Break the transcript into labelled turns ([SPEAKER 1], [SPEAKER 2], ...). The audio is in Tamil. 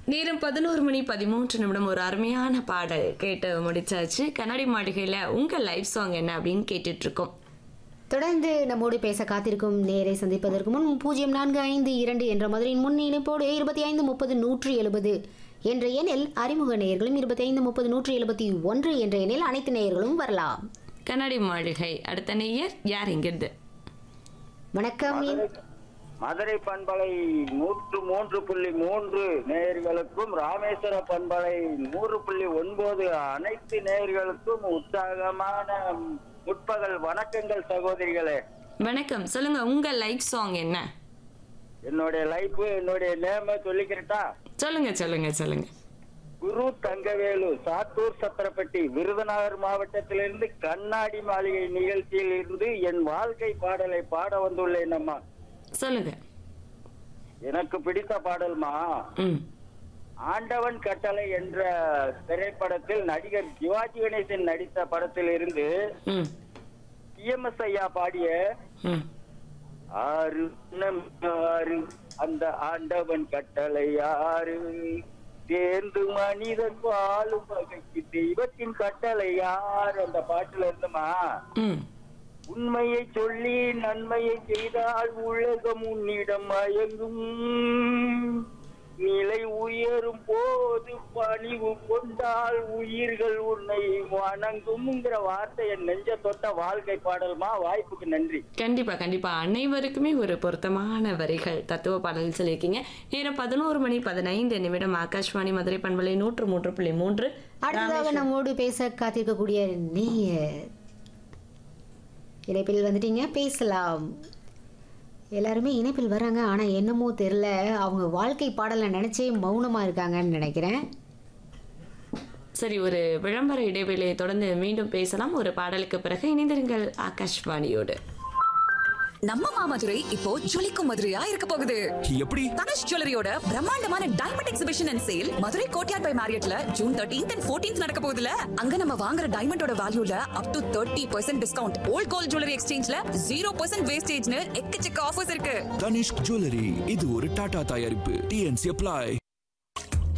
[SPEAKER 1] நேரம் பதினோரு மணி பதிமூன்று நிமிடம் ஒரு அருமையான பாடல் கேட்டு முடிச்சாச்சு கண்ணாடி மாளிகையில் உங்கள் லைஃப் சாங் என்ன அப்படின்னு கேட்டுட்டு இருக்கோம்
[SPEAKER 2] தொடர்ந்து நம்மோடு பேச காத்திருக்கும் நேரை சந்திப்பதற்கு முன் பூஜ்ஜியம் நான்கு ஐந்து இரண்டு என்ற மதுரையின் முன் இணைப்போடு இருபத்தி ஐந்து முப்பது நூற்றி எழுபது என்ற எண்ணில் அறிமுக நேயர்களும் இருபத்தி ஐந்து முப்பது நூற்றி எழுபத்தி ஒன்று என்ற எண்ணில் அனைத்து நேயர்களும் வரலாம்
[SPEAKER 1] கண்ணாடி மாளிகை அடுத்த நேயர் யார் இங்கிருந்து
[SPEAKER 2] வணக்கம்
[SPEAKER 3] மதுரை பண்பலை நூற்று மூன்று புள்ளி மூன்று நேயர்களுக்கும் ராமேஸ்வர பண்பலை நூறு புள்ளி ஒன்பது அனைத்து நேயர்களுக்கும் உற்சாகமான முற்பகல் வணக்கங்கள் சகோதரிகளே
[SPEAKER 1] வணக்கம் சொல்லுங்க உங்கள் லைஃப் சாங் என்ன
[SPEAKER 3] என்னுடைய லைஃப் என்னுடைய நேம சொல்லிக்கிறட்டா
[SPEAKER 1] சொல்லுங்க சொல்லுங்க சொல்லுங்க
[SPEAKER 3] குரு தங்கவேலு சாத்தூர் சத்திரப்பட்டி விருதுநகர் மாவட்டத்திலிருந்து கண்ணாடி மாளிகை நிகழ்ச்சியில் இருந்து என் வாழ்க்கை பாடலை பாட வந்துள்ளேன் அம்மா
[SPEAKER 1] சொல்லுங்க
[SPEAKER 3] எனக்கு பிடித்த பாடல்மா
[SPEAKER 1] ம்
[SPEAKER 3] ஆண்டவன் கட்டளை என்ற திரைப்படத்தில் நடிகர் சிவாஜி கணேசன் நடித்த படத்தில் இருந்து
[SPEAKER 1] ம்
[SPEAKER 3] டிஎம்எஸ் ஐயா பாடிய
[SPEAKER 1] ம்
[SPEAKER 3] ஆறு நம் ஆறு அந்த ஆண்டவன் கட்டளை ஆறு சேர்ந்து மனிதன் வாழும் வகைக்கு தெய்வத்தின் கட்டளை யார் அந்த பாட்டுல இருந்துமா
[SPEAKER 1] ம்
[SPEAKER 3] உண்மையை சொல்லி நன்மையை செய்தால் உலகம் உன்னிடம் மயங்கும் நிலை உயரும் போது பணிவு கொண்டால் உயிர்கள் உன்னை வணங்கும்ங்கிற வார்த்தை என் நெஞ்ச தொட்ட வாழ்க்கை பாடல்மா வாய்ப்புக்கு நன்றி
[SPEAKER 1] கண்டிப்பா கண்டிப்பா அனைவருக்குமே ஒரு பொருத்தமான வரிகள் தத்துவ பாடல் சொல்லியிருக்கீங்க நேரம் பதினோரு மணி பதினைந்து நிமிடம் ஆகாஷ்வாணி மதுரை பண்பலை நூற்று மூன்று புள்ளி மூன்று
[SPEAKER 2] அடுத்ததாக நம்மோடு பேச காத்திருக்கக்கூடிய நேயர் இணைப்பில் வந்துட்டீங்க பேசலாம் எல்லாருமே இணைப்பில் வராங்க ஆனால் என்னமோ தெரில அவங்க வாழ்க்கை பாடலை நினச்சே மௌனமாக இருக்காங்கன்னு நினைக்கிறேன்
[SPEAKER 1] சரி ஒரு விளம்பர இடைவேளையை தொடர்ந்து மீண்டும் பேசலாம் ஒரு பாடலுக்கு பிறகு இணைந்திருங்கள் ஆகாஷ்வாணியோடு
[SPEAKER 4] நம்ம மாமதுரை இப்போ ஜொலிக்கும் மதுரையா இருக்க போகுது
[SPEAKER 5] எப்படி
[SPEAKER 4] தனுஷ் ஜுவல்லரியோட பிரம்மாண்டமான diamond exhibition and sale Madurai courtyard by மாரியட்ல ஜூன் தேர்ட்டீன்த் அண்ட் ஃபோர்டீன்த் நடக்க போகுதுல அங்க நம்ம வாங்குற டைமண்டோட வேல்யூல up to thirty percent discount old gold jewellery எக்ஸ்சேஞ்ச்ல ஜீரோ பர்சன்ட் வேஸ்டேஜ்னு எக்கச்சக்க ஆஃபர்ஸ் இருக்கு
[SPEAKER 5] தனிஷ்க் ஜுவல்லரி இது ஒரு டாடா தயாரிப்பு டிஎன்சி அப்ளை